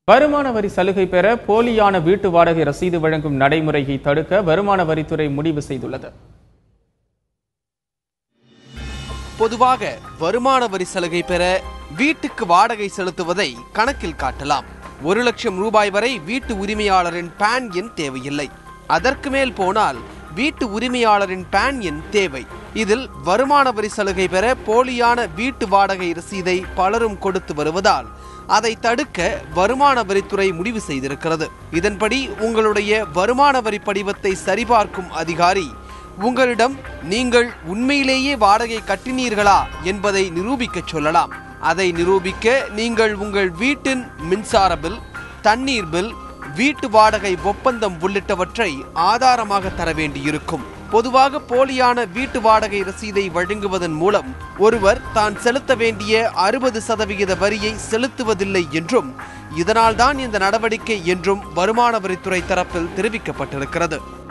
வருமான வரி சலுகை பெற போலியான வீட்டு வாடகை ரசீது வழங்கும் நடைமுறையை தடுக்க வருமான வரித்துறை முடிவு செய்துள்ளது பொதுவாக வருமான வரி சலுகை பெற வீட்டுக்கு வாடகை செலுத்துவதை கணக்கில் காட்டலாம் ஒரு லட்சம் ரூபாய் வரை வீட்டு உரிமையாளரின் பான் எண் தேவையில்லை அதற்கு மேல் போனால் வீட்டு உரிமையாளரின் பான் எண் தேவை இதில் வருமான வரி சலுகை பெற போலியான வீட்டு வாடகை ரசீதை பலரும் கொடுத்து வருவதால் அதை தடுக்க வருமான வரித்துறை முடிவு செய்திருக்கிறது இதன்படி உங்களுடைய வருமான வரி படிவத்தை சரிபார்க்கும் அதிகாரி உங்களிடம் நீங்கள் உண்மையிலேயே வாடகை கட்டினீர்களா என்பதை நிரூபிக்கச் சொல்லலாம் அதை நிரூபிக்க நீங்கள் உங்கள் வீட்டின் மின்சார பில் தண்ணீர் பில் வீட்டு வாடகை ஒப்பந்தம் உள்ளிட்டவற்றை ஆதாரமாக தர வேண்டியிருக்கும் பொதுவாக போலியான வீட்டு வாடகை ரசீதை வழங்குவதன் மூலம் ஒருவர் தான் செலுத்த வேண்டிய அறுபது சதவிகித வரியை செலுத்துவதில்லை என்றும் இதனால்தான் இந்த நடவடிக்கை என்றும் வருமான வரித்துறை தரப்பில் தெரிவிக்கப்பட்டிருக்கிறது